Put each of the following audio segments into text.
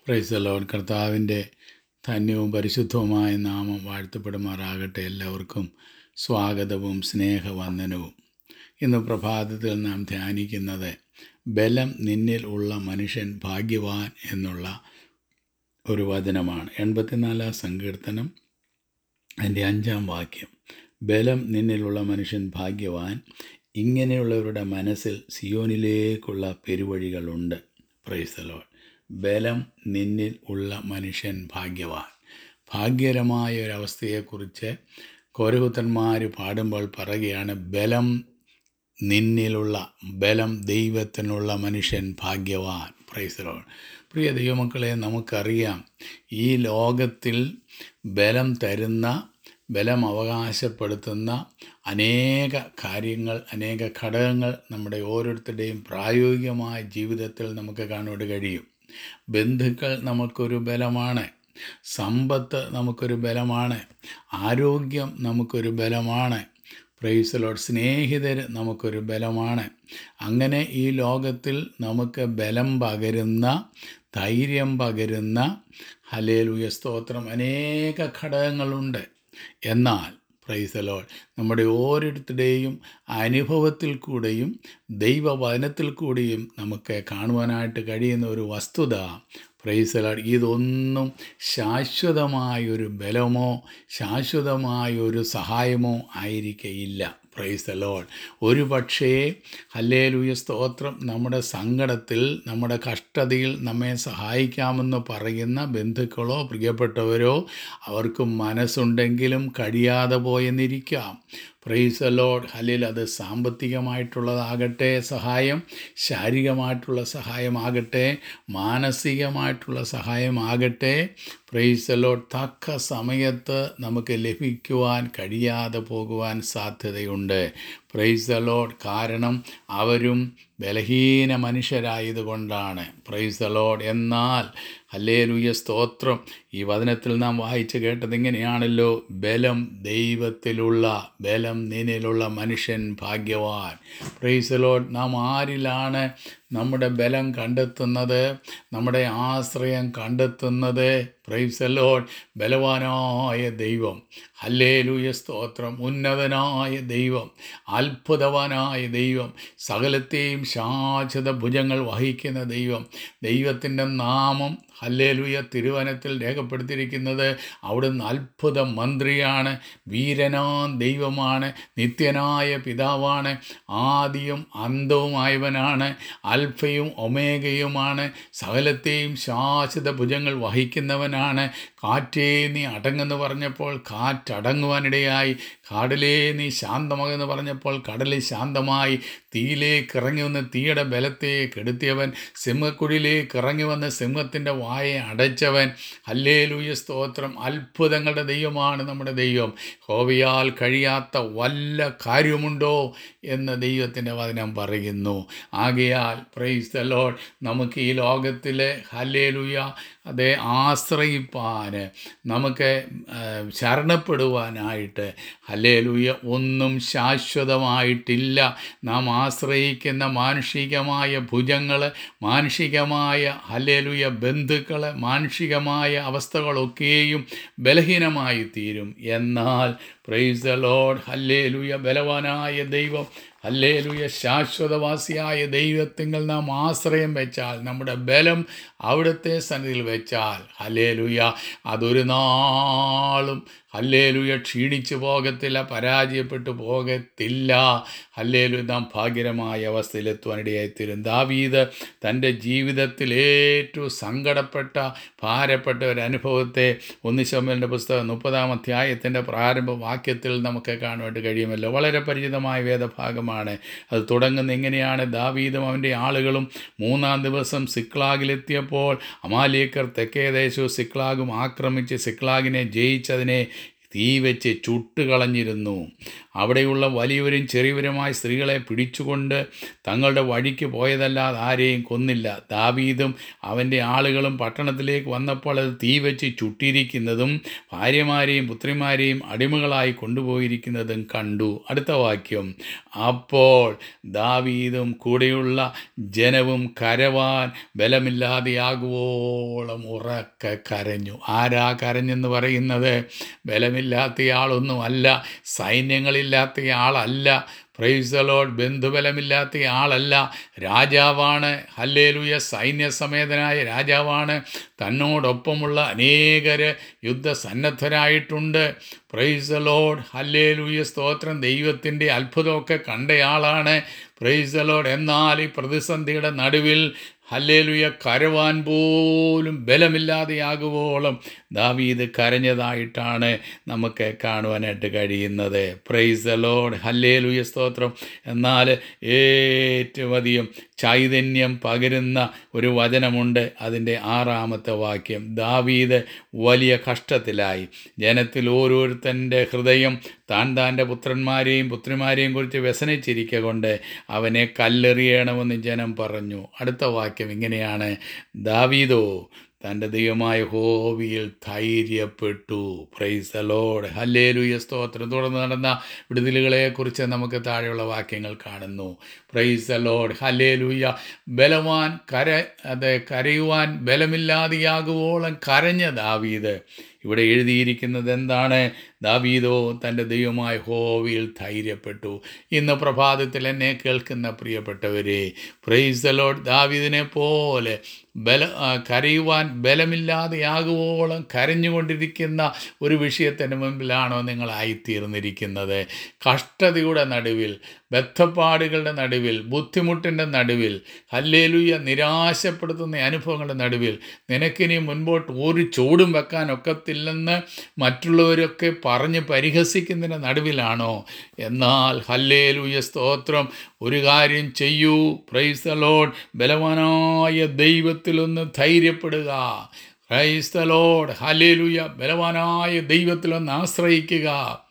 പ്രൈസലോൺ കർത്താവിൻ്റെ ധന്യവും പരിശുദ്ധവുമായ നാമം വാഴ്ത്തപ്പെടുമാറാകട്ടെ എല്ലാവർക്കും സ്വാഗതവും സ്നേഹവന്ദനവും ഇന്ന് പ്രഭാതത്തിൽ നാം ധ്യാനിക്കുന്നത് ബലം നിന്നിൽ ഉള്ള മനുഷ്യൻ ഭാഗ്യവാൻ എന്നുള്ള ഒരു വചനമാണ് എൺപത്തിനാലാം സങ്കീർത്തനം അതിൻ്റെ അഞ്ചാം വാക്യം ബലം നിന്നിലുള്ള മനുഷ്യൻ ഭാഗ്യവാൻ ഇങ്ങനെയുള്ളവരുടെ മനസ്സിൽ സിയോനിലേക്കുള്ള പെരുവഴികളുണ്ട് പ്രൈസലോൾ ബലം നിന്നിൽ ഉള്ള മനുഷ്യൻ ഭാഗ്യവാൻ ഭാഗ്യകരമായ ഒരവസ്ഥയെക്കുറിച്ച് കോരകുത്തന്മാർ പാടുമ്പോൾ പറയുകയാണ് ബലം നിന്നിലുള്ള ബലം ദൈവത്തിനുള്ള മനുഷ്യൻ ഭാഗ്യവാൻ പ്രൈസലോൾ പ്രിയ ദൈവമക്കളെ നമുക്കറിയാം ഈ ലോകത്തിൽ ബലം തരുന്ന ബലം അവകാശപ്പെടുത്തുന്ന അനേക കാര്യങ്ങൾ അനേക ഘടകങ്ങൾ നമ്മുടെ ഓരോരുത്തരുടെയും പ്രായോഗികമായ ജീവിതത്തിൽ നമുക്ക് കാണുവാൻ കഴിയും ബന്ധുക്കൾ നമുക്കൊരു ബലമാണ് സമ്പത്ത് നമുക്കൊരു ബലമാണ് ആരോഗ്യം നമുക്കൊരു ബലമാണ് പ്രൈസലോട് സ്നേഹിതർ നമുക്കൊരു ബലമാണ് അങ്ങനെ ഈ ലോകത്തിൽ നമുക്ക് ബലം പകരുന്ന ധൈര്യം പകരുന്ന ഹലേലുയ സ്തോത്രം അനേക ഘടകങ്ങളുണ്ട് എന്നാൽ പ്രൈസലോൾ നമ്മുടെ ഓരോരുത്തരുടെയും അനുഭവത്തിൽ കൂടെയും ദൈവവചനത്തിൽ കൂടിയും നമുക്ക് കാണുവാനായിട്ട് കഴിയുന്ന ഒരു വസ്തുത പ്രൈസലോൾ ഇതൊന്നും ശാശ്വതമായൊരു ബലമോ ശാശ്വതമായൊരു സഹായമോ ആയിരിക്കയില്ല പ്രൈസലോൾ ഒരു പക്ഷേ ഹല്ലേലൂയ സ്തോത്രം നമ്മുടെ സങ്കടത്തിൽ നമ്മുടെ കഷ്ടതയിൽ നമ്മെ സഹായിക്കാമെന്ന് പറയുന്ന ബന്ധുക്കളോ പ്രിയപ്പെട്ടവരോ അവർക്ക് മനസ്സുണ്ടെങ്കിലും കഴിയാതെ പോയെന്നിരിക്കാം പ്രൈസ് ലോഡ് ഹലിൽ അത് സാമ്പത്തികമായിട്ടുള്ളതാകട്ടെ സഹായം ശാരീരികമായിട്ടുള്ള സഹായമാകട്ടെ മാനസികമായിട്ടുള്ള സഹായമാകട്ടെ പ്രൈസ് ലോഡ് തക്ക സമയത്ത് നമുക്ക് ലഭിക്കുവാൻ കഴിയാതെ പോകുവാൻ സാധ്യതയുണ്ട് പ്രൈസ് ലോഡ് കാരണം അവരും ബലഹീന മനുഷ്യരായതുകൊണ്ടാണ് പ്രൈസ് ലോഡ് എന്നാൽ ഹല്ലേലൂയ സ്തോത്രം ഈ വചനത്തിൽ നാം വായിച്ച് കേട്ടത് ഇങ്ങനെയാണല്ലോ ബലം ദൈവത്തിലുള്ള ബലം നിന്നിലുള്ള മനുഷ്യൻ ഭാഗ്യവാൻ പ്രൈസ് ലോഡ് നാം ആരിലാണ് നമ്മുടെ ബലം കണ്ടെത്തുന്നത് നമ്മുടെ ആശ്രയം കണ്ടെത്തുന്നത് പ്രൈസ് ലോഡ് ബലവാനായ ദൈവം ഹല്ലേലൂയ സ്തോത്രം ഉന്നതനായ ദൈവം അത്ഭുതവാനായ ദൈവം സകലത്തെയും ശാശ്വത ഭുജങ്ങൾ വഹിക്കുന്ന ദൈവം ദൈവത്തിൻ്റെ നാമം ഹല്ലേലൂയ തിരുവനത്തിൽ രേഖപ്പെടുത്തിയിരിക്കുന്നത് അവിടുന്ന് അത്ഭുത മന്ത്രിയാണ് വീരനാം ദൈവമാണ് നിത്യനായ പിതാവാണ് ആദിയും അന്തവുമായവനാണ് അൽഫയും ഒമേഗയുമാണ് സകലത്തെയും ശാശ്വത ഭുജങ്ങൾ വഹിക്കുന്നവനാണ് കാറ്റേ നീ അടങ്ങെന്ന് പറഞ്ഞപ്പോൾ കാറ്റടങ്ങുവാനിടയായി കാടലേ നീ ശാന്തമാകുമെന്ന് പറഞ്ഞപ്പോൾ കടൽ ശാന്തമായി തീയിലേക്ക് ഇറങ്ങി വന്ന് തീയുടെ ബലത്തെ കെടുത്തിയവൻ സിംഹക്കുഴിയിലേക്ക് ഇറങ്ങി വന്ന് സിംഹത്തിൻ്റെ വായെ അടച്ചവൻ ഹല്ലേലൂയ സ്തോത്രം അത്ഭുതങ്ങളുടെ ദൈവമാണ് നമ്മുടെ ദൈവം ഹോവിയാൽ കഴിയാത്ത വല്ല കാര്യമുണ്ടോ എന്ന് ദൈവത്തിൻ്റെ വചനം പറയുന്നു ആകയാൽ പ്രൈസ് ദ ലോഡ് നമുക്ക് ഈ ലോകത്തിലെ ഹല്ലേലൂയ അതേ ആശ്രയിപ്പാൻ നമുക്ക് ശരണപ്പെടുവാനായിട്ട് ഹല്ലേലൂയ ഒന്നും ശാശ്വതമായിട്ടില്ല നാം ആശ്രയിക്കുന്ന മാനുഷികമായ ഭുജങ്ങൾ മാനുഷികമായ ഹല്ലേലൂയ ബന്ധുക്കൾ മാനുഷികമായ അവസ്ഥകളൊക്കെയും ബലഹീനമായി തീരും എന്നാൽ പ്രൈസ് ദ ലോഡ് ഹല്ലേലൂയ ബലവാനായ ദൈവം ഹല്ലേലൂയ ശാശ്വതവാസിയായ ദൈവത്തിങ്കിൽ നാം ആശ്രയം വെച്ചാൽ നമ്മുടെ ബലം അവിടുത്തെ സന്നിധിയിൽ വെച്ചാൽ ഹല്ലേലൂയ അതൊരു നാളും ഹല്ലേലൂയ ക്ഷീണിച്ചു പോകത്തില്ല പരാജയപ്പെട്ടു പോകത്തില്ല ഹല്ലേലു നാം ഭാഗ്യകരമായ അവസ്ഥയിലെത്തുവാനിടയായിത്തീരും ദാവീദ് തൻ്റെ ജീവിതത്തിൽ ഏറ്റവും സങ്കടപ്പെട്ട ഭാരപ്പെട്ട ഒരു അനുഭവത്തെ ഒന്നിശമ്മലിൻ്റെ പുസ്തകം മുപ്പതാം അധ്യായത്തിൻ്റെ പ്രാരംഭ വാക്യത്തിൽ നമുക്ക് കാണുവാൻ കഴിയുമല്ലോ വളരെ പരിചിതമായ വേദഭാഗമാണ് അത് തുടങ്ങുന്ന എങ്ങനെയാണ് ദാവീദും അവൻ്റെ ആളുകളും മൂന്നാം ദിവസം സിക്ലാഗിലെത്തിയപ്പോൾ അമാലിയക്കർ തെക്കേ ദേശവും സിക്ലാഗും ആക്രമിച്ച് സിക്ലാഗിനെ ജയിച്ചതിനെ തീ വെച്ച് ചുട്ടുകളഞ്ഞിരുന്നു അവിടെയുള്ള വലിയവരും ചെറിയവരുമായ സ്ത്രീകളെ പിടിച്ചുകൊണ്ട് തങ്ങളുടെ വഴിക്ക് പോയതല്ലാതെ ആരെയും കൊന്നില്ല ദാവീദും അവൻ്റെ ആളുകളും പട്ടണത്തിലേക്ക് വന്നപ്പോൾ അത് തീ വെച്ച് ചുട്ടിരിക്കുന്നതും ഭാര്യമാരെയും പുത്രിമാരെയും അടിമകളായി കൊണ്ടുപോയിരിക്കുന്നതും കണ്ടു അടുത്ത വാക്യം അപ്പോൾ ദാവീദും കൂടെയുള്ള ജനവും കരവാൻ ബലമില്ലാതെയാകുവോളം ഉറക്കെ കരഞ്ഞു ആരാ കരഞ്ഞെന്ന് പറയുന്നത് ബലമില്ലാത്തയാളൊന്നും അല്ല സൈന്യങ്ങളില്ലാത്ത ആളല്ല പ്രൈസലോഡ് ബന്ധുബലമില്ലാത്ത ആളല്ല രാജാവാണ് ഹല്ലേലൂയ സൈന്യസമേതനായ രാജാവാണ് തന്നോടൊപ്പമുള്ള അനേകര് യുദ്ധസന്നദ്ധരായിട്ടുണ്ട് പ്രൈസലോഡ് ഹല്ലേലൂയ സ്തോത്രം ദൈവത്തിൻ്റെ അത്ഭുതമൊക്കെ കണ്ടയാളാണ് പ്രൈസലോഡ് എന്നാൽ ഈ പ്രതിസന്ധിയുടെ നടുവിൽ ഹല്ലേലുയ കരവാൻ പോലും ബലമില്ലാതെയാകുവോളം ദാവീദ് കരഞ്ഞതായിട്ടാണ് നമുക്ക് കാണുവാനായിട്ട് കഴിയുന്നത് പ്രൈസ് ലോഡ് ഹല്ലേലുയ സ്തോത്രം എന്നാൽ ഏറ്റവും അധികം ചൈതന്യം പകരുന്ന ഒരു വചനമുണ്ട് അതിൻ്റെ ആറാമത്തെ വാക്യം ദാവീദ് വലിയ കഷ്ടത്തിലായി ജനത്തിൽ ഓരോരുത്തൻ്റെ ഹൃദയം താൻ താൻ്റെ പുത്രന്മാരെയും പുത്രിമാരെയും കുറിച്ച് വ്യസനിച്ചിരിക്ക കൊണ്ട് അവനെ കല്ലെറിയണമെന്ന് ജനം പറഞ്ഞു അടുത്ത വാക്യം ഇങ്ങനെയാണ് ദാവീദോ തൻ്റെ ദൈവമായ ഹോവിയിൽ ധൈര്യപ്പെട്ടു പ്രൈസ് ലോഡ് ഹല്ലേലൂയ സ്തോത്രം തുടർന്ന് നടന്ന വിടുതലുകളെക്കുറിച്ച് നമുക്ക് താഴെയുള്ള വാക്യങ്ങൾ കാണുന്നു പ്രൈസ് ലോഡ് ഹല്ലേലൂയ ബലവാൻ കര അത് കരയുവാൻ ബലമില്ലാതെയാകുവോളം കരഞ്ഞ ദാവീദ് ഇവിടെ എഴുതിയിരിക്കുന്നത് എന്താണ് ദാവീദോ തൻ്റെ ദൈവമായ ഹോവിയിൽ ധൈര്യപ്പെട്ടു ഇന്ന് പ്രഭാതത്തിൽ എന്നെ കേൾക്കുന്ന പ്രിയപ്പെട്ടവരെ പ്രൈസ് ലോഡ് ദാവീദിനെ പോലെ ബല ആ, കരയുവാൻ ബലമില്ലാതെയാകുവോളം കരഞ്ഞുകൊണ്ടിരിക്കുന്ന ഒരു വിഷയത്തിന് മുമ്പിലാണോ നിങ്ങളായിത്തീർന്നിരിക്കുന്നത് കഷ്ടതയുടെ നടുവിൽ ബദ്ധപ്പാടുകളുടെ നടുവിൽ ബുദ്ധിമുട്ടിൻ്റെ നടുവിൽ ഹല്ലേലൂയ നിരാശപ്പെടുത്തുന്ന അനുഭവങ്ങളുടെ നടുവിൽ നിനക്കിനി മുൻപോട്ട് ഒരു ചൂടും വെക്കാൻ ഒക്കത്തില്ലെന്ന് മറ്റുള്ളവരൊക്കെ പറഞ്ഞ് പരിഹസിക്കുന്നതിൻ്റെ നടുവിലാണോ എന്നാൽ ഹല്ലേലൂയ സ്തോത്രം ഒരു കാര്യം ചെയ്യൂ പ്രൈസ് ലോഡ് ബലവാനായ ദൈവത്തിലൊന്ന് ധൈര്യപ്പെടുക ക്രൈസ്ത ലോഡ് ഹല്ലേലൂയ ബലവാനായ ദൈവത്തിലൊന്ന് ആശ്രയിക്കുക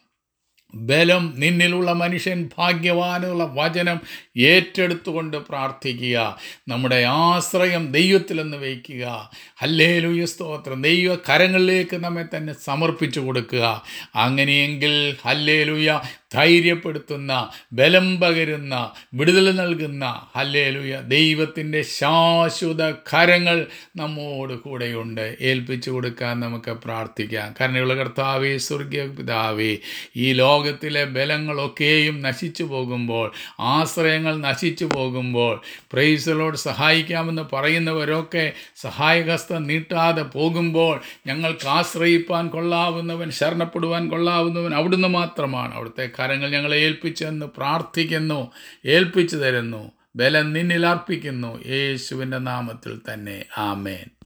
ബലം നിന്നിലുള്ള മനുഷ്യൻ ഭാഗ്യവാനുള്ള വചനം ഏറ്റെടുത്തുകൊണ്ട് പ്രാർത്ഥിക്കുക നമ്മുടെ ആശ്രയം ദൈവത്തിലെന്ന് വയ്ക്കുക ഹല്ലേലൂയ സ്തോത്രം ദൈവ കരങ്ങളിലേക്ക് നമ്മെ തന്നെ സമർപ്പിച്ചു കൊടുക്കുക അങ്ങനെയെങ്കിൽ ഹല്ലേലൂയ ധൈര്യപ്പെടുത്തുന്ന ബലം പകരുന്ന വിടുതൽ നൽകുന്ന ഹല്ലേലൂയ ദൈവത്തിൻ്റെ ശാശ്വത കരങ്ങൾ നമ്മോട് കൂടെയുണ്ട് ഏൽപ്പിച്ചു കൊടുക്കാൻ നമുക്ക് പ്രാർത്ഥിക്കാം കരുണയുള്ള കർത്താവേ സ്വർഗീയ പിതാവേ ഈ ലോകത്തിലെ ബലങ്ങളൊക്കെയും നശിച്ചു പോകുമ്പോൾ ആശ്രയങ്ങൾ നശിച്ചു പോകുമ്പോൾ പ്രൈസലോട് സഹായിക്കാമെന്ന് പറയുന്നവരൊക്കെ സഹായഹസ്തം നീട്ടാതെ പോകുമ്പോൾ ഞങ്ങൾക്ക് ആശ്രയിപ്പാൻ കൊള്ളാവുന്നവൻ ശരണപ്പെടുവാൻ കൊള്ളാവുന്നവൻ അവിടുന്ന് മാത്രമാണ് അവിടുത്തെ കരങ്ങൾ ഞങ്ങളെ ഏൽപ്പിച്ചെന്ന് പ്രാർത്ഥിക്കുന്നു ഏൽപ്പിച്ചു തരുന്നു ബലം നിന്നിൽ അർപ്പിക്കുന്നു യേശുവിൻ്റെ നാമത്തിൽ തന്നെ ആമേൻ